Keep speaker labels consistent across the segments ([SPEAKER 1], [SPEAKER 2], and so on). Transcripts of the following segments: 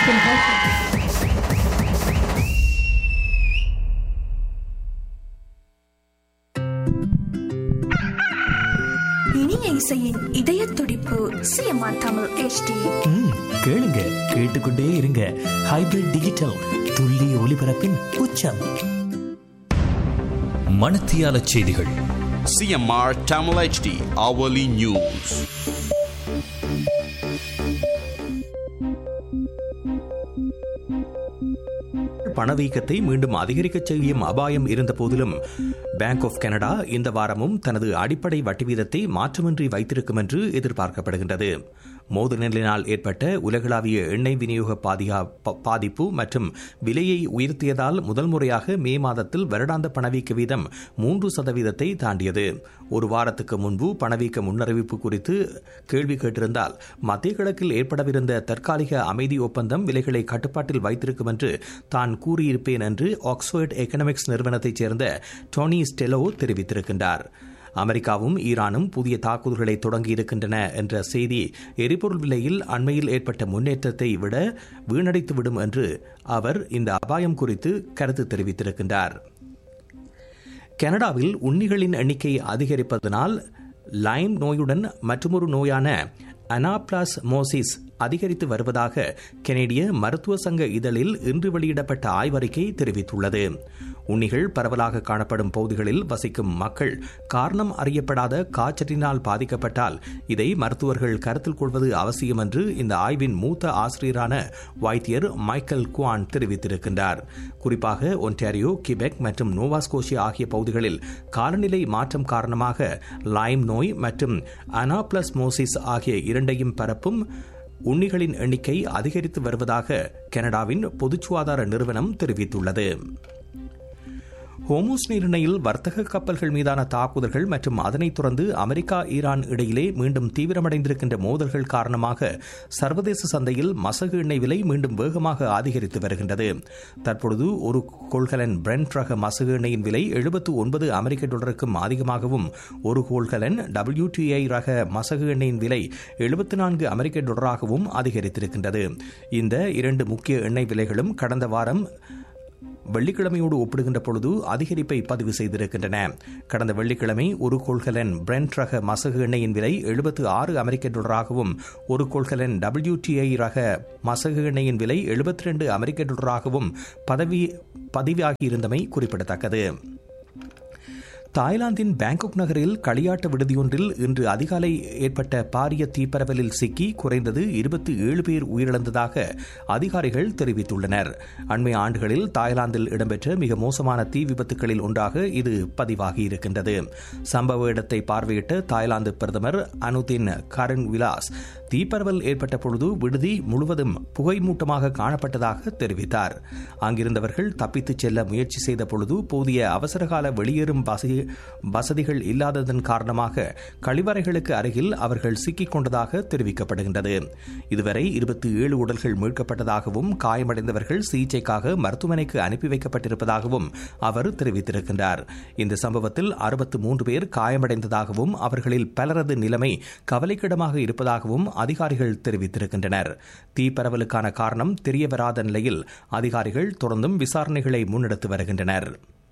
[SPEAKER 1] been broken.
[SPEAKER 2] இனிய இசையின் இதய துடிப்பு சிஎம்ஆர் தமிழ் HD
[SPEAKER 3] ம், கேளுங்க கேட்டுக்கொண்டே இருங்க ஹைபிரிட் டிஜிட்டல் துல்லிய ஒலிபரப்பின் உச்சம்
[SPEAKER 4] மணத்தியால செய்திகள்
[SPEAKER 5] CMR Tamil HD hourly news.
[SPEAKER 6] பணவீக்கத்தை மீண்டும் அதிகரிக்கச் செய்யும் அபாயம் இருந்த போதிலும் பேங்க் ஆஃப் கனடா இந்த வாரமும் தனது அடிப்படை வட்டி வீதத்தை மாற்றமின்றி வைத்திருக்கும் என்று எதிர்பார்க்கப்படுகின்றது மோதுநிலையினால் ஏற்பட்ட உலகளாவிய எண்ணெய் விநியோக பாதிகா- ப- பாதிப்பு மற்றும் விலையை உயர்த்தியதால் முதல் முறையாக மே மாதத்தில் வருடாந்த பணவீக்க வீதம் மூன்று சதவீதத்தை தாண்டியது ஒரு வாரத்துக்கு முன்பு பணவீக்க முன்னறிவிப்பு குறித்து கேள்வி கேட்டிருந்தால் மத்திய கிழக்கில் ஏற்படவிருந்த தற்காலிக அமைதி ஒப்பந்தம் விலைகளை கட்டுப்பாட்டில் வைத்திருக்கும் என்று தான் கூறியிருப்பேன் என்று ஆக்ஸ்போர்ட் எக்கனாமிக்ஸ் நிறுவனத்தைச் சேர்ந்த டோனி ஸ்டெலோ தெரிவித்திருக்கின்றார் அமெரிக்காவும் ஈரானும் புதிய தாக்குதல்களை தொடங்கியிருக்கின்றன என்ற செய்தி எரிபொருள் விலையில் அண்மையில் ஏற்பட்ட முன்னேற்றத்தை விட வீணடித்துவிடும் என்று அவர் இந்த அபாயம் குறித்து கருத்து தெரிவித்திருக்கின்றார் கனடாவில் உண்ணிகளின் எண்ணிக்கை அதிகரிப்பதனால் லைம் நோயுடன் மற்றொரு நோயான அனாப்ளாஸ்மோசிஸ் அதிகரித்து வருவதாக கெனடிய மருத்துவ சங்க இதழில் இன்று வெளியிடப்பட்ட ஆய்வறிக்கை தெரிவித்துள்ளது உண்ணிகள் பரவலாக காணப்படும் பகுதிகளில் வசிக்கும் மக்கள் காரணம் அறியப்படாத காய்ச்சலினால் பாதிக்கப்பட்டால் இதை மருத்துவர்கள் கருத்தில் கொள்வது அவசியம் என்று இந்த ஆய்வின் மூத்த ஆசிரியரான வைத்தியர் மைக்கேல் குவான் தெரிவித்திருக்கின்றார் குறிப்பாக ஒன்டாரியோ கிபெக் மற்றும் நோவாஸ்கோஷியா ஆகிய பகுதிகளில் காலநிலை மாற்றம் காரணமாக லைம் நோய் மற்றும் அனாப்ளஸ்மோசிஸ் ஆகிய இரண்டையும் பரப்பும் உண்ணிகளின் எண்ணிக்கை அதிகரித்து வருவதாக கனடாவின் பொது சுகாதார நிறுவனம் தெரிவித்துள்ளது ஹோமூஸ் நீரிணையில் வர்த்தக கப்பல்கள் மீதான தாக்குதல்கள் மற்றும் அதனைத் தொடர்ந்து அமெரிக்கா ஈரான் இடையிலே மீண்டும் தீவிரமடைந்திருக்கின்ற மோதல்கள் காரணமாக சர்வதேச சந்தையில் மசகு எண்ணெய் விலை மீண்டும் வேகமாக அதிகரித்து வருகின்றது தற்பொழுது ஒரு கொள்கலன் பிரெண்ட் ரக மசகு எண்ணெயின் விலை எழுபத்து ஒன்பது அமெரிக்க டாலருக்கும் அதிகமாகவும் ஒரு கொள்கலன் WTI ரக மசகு எண்ணெயின் விலை எழுபத்தி நான்கு அமெரிக்க டாலராகவும் அதிகரித்திருக்கின்றது இந்த இரண்டு முக்கிய எண்ணெய் விலைகளும் கடந்த வாரம் வெள்ளிக்கிழமையோடு ஒப்பிடுகின்ற பொழுது அதிகரிப்பை பதிவு செய்திருக்கின்றன கடந்த வெள்ளிக்கிழமை ஒரு கொள்கலன் பிரெண்ட் ரக மசகு எண்ணெயின் விலை எழுபத்து ஆறு அமெரிக்க டாலராகவும் ஒரு கொள்கலன் WTI ரக மசகு எண்ணெயின் விலை எழுபத்தி ரெண்டு அமெரிக்க டாலராகவும் பதவி பதிவாகியிருந்தமை குறிப்பிடத்தக்கது தாய்லாந்தின் பேங்காக் நகரில் களியாட்ட விடுதியொன்றில் இன்று அதிகாலை ஏற்பட்ட பாரிய தீப்பரவலில் சிக்கி குறைந்தது இருபத்தி ஏழு பேர் உயிரிழந்ததாக அதிகாரிகள் தெரிவித்துள்ளனர் அண்மை ஆண்டுகளில் தாய்லாந்தில் இடம்பெற்ற மிக மோசமான தீ விபத்துகளில் ஒன்றாக இது பதிவாகியிருக்கின்றது சம்பவ இடத்தை பார்வையிட்ட தாய்லாந்து பிரதமர் அனுதின் கரண் விலாஸ் தீப்பரவல் ஏற்பட்ட பொழுது விடுதி முழுவதும் புகைமூட்டமாக காணப்பட்டதாக தெரிவித்தார் அங்கிருந்தவர்கள் தப்பித்துச் செல்ல முயற்சி செய்த பொழுது போதிய அவசரகால வெளியேறும் வசதி வசதிகள் இல்லாததன் காரணமாக கழிவறைகளுக்கு அருகில் அவர்கள் சிக்கிக் கொண்டதாக தெரிவிக்கப்படுகின்றது இதுவரை இருபத்தி ஏழு உடல்கள் மீட்கப்பட்டதாகவும் காயமடைந்தவர்கள் சிகிச்சைக்காக மருத்துவமனைக்கு அனுப்பி வைக்கப்பட்டிருப்பதாகவும் அவர் தெரிவித்திருக்கின்றார் இந்த சம்பவத்தில் அறுபத்து மூன்று பேர் காயமடைந்ததாகவும் அவர்களில் பலரது நிலைமை கவலைக்கிடமாக இருப்பதாகவும் அதிகாரிகள் தெரிவித்திருக்கின்றனர் தீ பரவலுக்கான காரணம் தெரியவராத நிலையில் அதிகாரிகள் தொடர்ந்தும் விசாரணைகளை முன்னெடுத்து வருகின்றனர்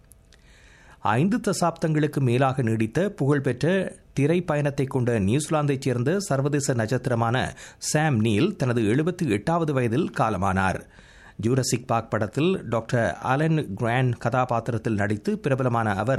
[SPEAKER 6] ஐந்து தசாப்தங்களுக்கு மேலாக நீடித்த புகழ்பெற்ற திரை பயணத்தை கொண்ட நியூசிலாந்தைச் சேர்ந்த சர்வதேச நட்சத்திரமான சாம் நீல் தனது எழுபத்தி எட்டாவது வயதில் காலமானார் ஜூரசிக் பார்க் படத்தில் டாக்டர் அலன் கிராண்ட் கதாபாத்திரத்தில் நடித்து பிரபலமான அவர்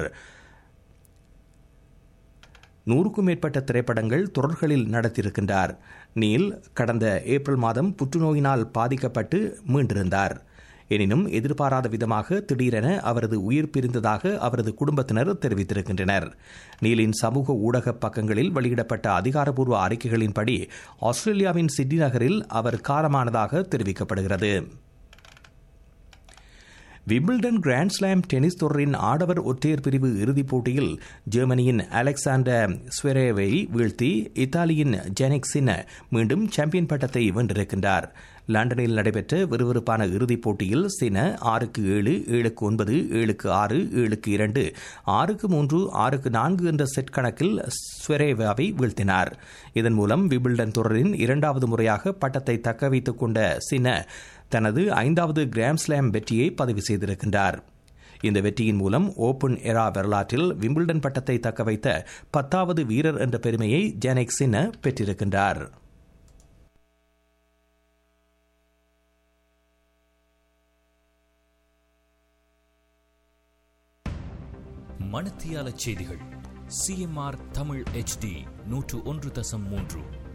[SPEAKER 6] நூறுக்கும் மேற்பட்ட திரைப்படங்கள் தொடர்களில் நடத்தியிருக்கின்றார் நீல் கடந்த ஏப்ரல் மாதம் புற்றுநோயினால் பாதிக்கப்பட்டு மீண்டிருந்தார் எனினும் எதிர்பாராத விதமாக திடீரென அவரது உயிர் பிரிந்ததாக அவரது குடும்பத்தினர் தெரிவித்திருக்கின்றனர் நீலின் சமூக ஊடக பக்கங்களில் வெளியிடப்பட்ட அதிகாரப்பூர்வ அறிக்கைகளின்படி ஆஸ்திரேலியாவின் சிட்னி நகரில் அவர் காலமானதாக தெரிவிக்கப்படுகிறது விம்பிள்டன் கிராண்ட் ஸ்லாம் டென்னிஸ் தொடரின் ஆடவர் ஒற்றையர் பிரிவு இறுதிப் போட்டியில் ஜெர்மனியின் அலெக்சாண்டர் ஸ்வெரேவை வீழ்த்தி இத்தாலியின் ஜெனிக் சின்ன மீண்டும் சாம்பியன் பட்டத்தை வென்றிருக்கின்றார் லண்டனில் நடைபெற்ற விறுவிறுப்பான இறுதிப் போட்டியில் சின ஆறுக்கு ஏழு ஏழுக்கு ஒன்பது ஏழுக்கு ஆறு ஏழுக்கு இரண்டு ஆறுக்கு மூன்று ஆறுக்கு நான்கு என்ற செட் கணக்கில் ஸ்வெரேவாவை வீழ்த்தினார் இதன் மூலம் விபிள்டன் தொடரின் இரண்டாவது முறையாக பட்டத்தை தக்க வைத்துக் கொண்ட சின தனது ஐந்தாவது கிராண்ட்ஸ்லாம் வெற்றியை பதிவு செய்திருக்கின்றார் இந்த வெற்றியின் மூலம் ஓபன் எரா வரலாற்றில் விம்பிள்டன் பட்டத்தை தக்க வைத்த பத்தாவது வீரர் என்ற பெருமையை ஜானிக் சின்ன பெற்றிருக்கின்றார்
[SPEAKER 3] மணத்தியால செய்திகள் சிஎம்ஆர் தமிழ் HD நூற்று ஒன்று தசம் மூன்று